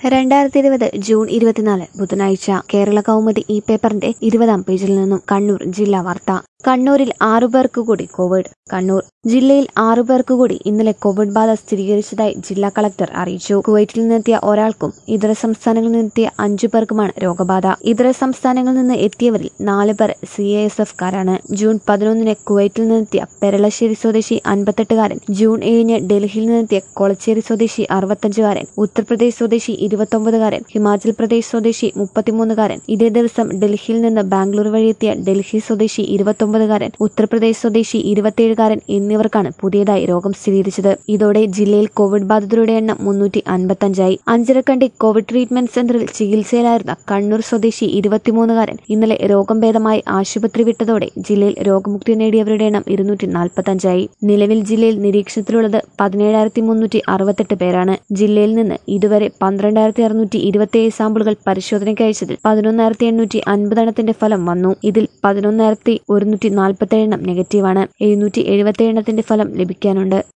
രണ്ടായിരത്തി ഇരുപത് ജൂൺ ഇരുപത്തിനാല് ബുധനാഴ്ച കേരള കൗമുദി ഈ പേപ്പറിന്റെ ഇരുപതാം പേജിൽ നിന്നും കണ്ണൂർ ജില്ലാ വാർത്ത കണ്ണൂരിൽ ആറുപേർക്ക് കൂടി കോവിഡ് കണ്ണൂർ ജില്ലയിൽ ആറുപേർക്ക് കൂടി ഇന്നലെ കോവിഡ് ബാധ സ്ഥിരീകരിച്ചതായി ജില്ലാ കളക്ടർ അറിയിച്ചു കുവൈറ്റിൽ നിന്നെത്തിയ ഒരാൾക്കും ഇതര സംസ്ഥാനങ്ങളിൽ നിന്നെത്തിയ അഞ്ചു പേർക്കുമാണ് രോഗബാധ ഇതര സംസ്ഥാനങ്ങളിൽ നിന്ന് എത്തിയവരിൽ നാല് പേർ സി എ എസ് എഫ് കാരാണ് ജൂൺ പതിനൊന്നിന് കുവൈറ്റിൽ നിന്നെത്തിയ പെരളശ്ശേരി സ്വദേശി അൻപത്തെട്ടുകാരൻ ജൂൺ ഏഴിന് ഡൽഹിയിൽ നിന്നെത്തിയ കൊളച്ചേരി സ്വദേശി അറുപത്തഞ്ചുകാരൻ ഉത്തർപ്രദേശ് സ്വദേശി ഇരുപത്തൊമ്പതുകാരൻ ഹിമാചൽ പ്രദേശ് സ്വദേശി മുപ്പത്തിമൂന്നുകാരൻ ഇതേ ദിവസം ഡൽഹിയിൽ നിന്ന് ബാംഗ്ലൂർ വഴിയെത്തിയ ഡൽഹി സ്വദേശി ഇരുപത്തൊമ്പതുകാരൻ ഉത്തർപ്രദേശ് സ്വദേശി ഇരുപത്തിയേഴുകാരൻ എന്നിവർക്കാണ് പുതിയതായി രോഗം സ്ഥിരീകരിച്ചത് ഇതോടെ ജില്ലയിൽ കോവിഡ് ബാധിതരുടെ എണ്ണം മുന്നൂറ്റി അൻപത്തഞ്ചായി അഞ്ചരക്കണ്ടി കോവിഡ് ട്രീറ്റ്മെന്റ് സെന്ററിൽ ചികിത്സയിലായിരുന്ന കണ്ണൂർ സ്വദേശി ഇരുപത്തിമൂന്നുകാരൻ ഇന്നലെ രോഗം ഭേദമായി ആശുപത്രി വിട്ടതോടെ ജില്ലയിൽ രോഗമുക്തി നേടിയവരുടെ എണ്ണം ഇരുന്നൂറ്റി നാൽപ്പത്തഞ്ചായി നിലവിൽ ജില്ലയിൽ നിരീക്ഷണത്തിലുള്ളത് പതിനേഴായിരത്തി മുന്നൂറ്റി അറുപത്തെട്ട് പേരാണ് ജില്ലയിൽ നിന്ന് ഇതുവരെ പന്ത്രണ്ടായിരത്തി അറുന്നൂറ്റി ഇരുപത്തിയേഴ് സാമ്പിളുകൾ പരിശോധനയ്ക്ക് അയച്ചതിൽ പതിനൊന്നായിരത്തി എണ്ണൂറ്റി അൻപത് എണ്ണത്തിന്റെ ഫലം വന്നു ഇതിൽ പതിനൊന്നായിരത്തി ഒരുന്നൂറ്റി നാൽപ്പത്തി എണ്ണം നെഗറ്റീവാണ് എഴുന്നൂറ്റി എഴുപത്തി എണ്ണത്തിന്റെ ഫലം ലഭിക്കാനുണ്ട്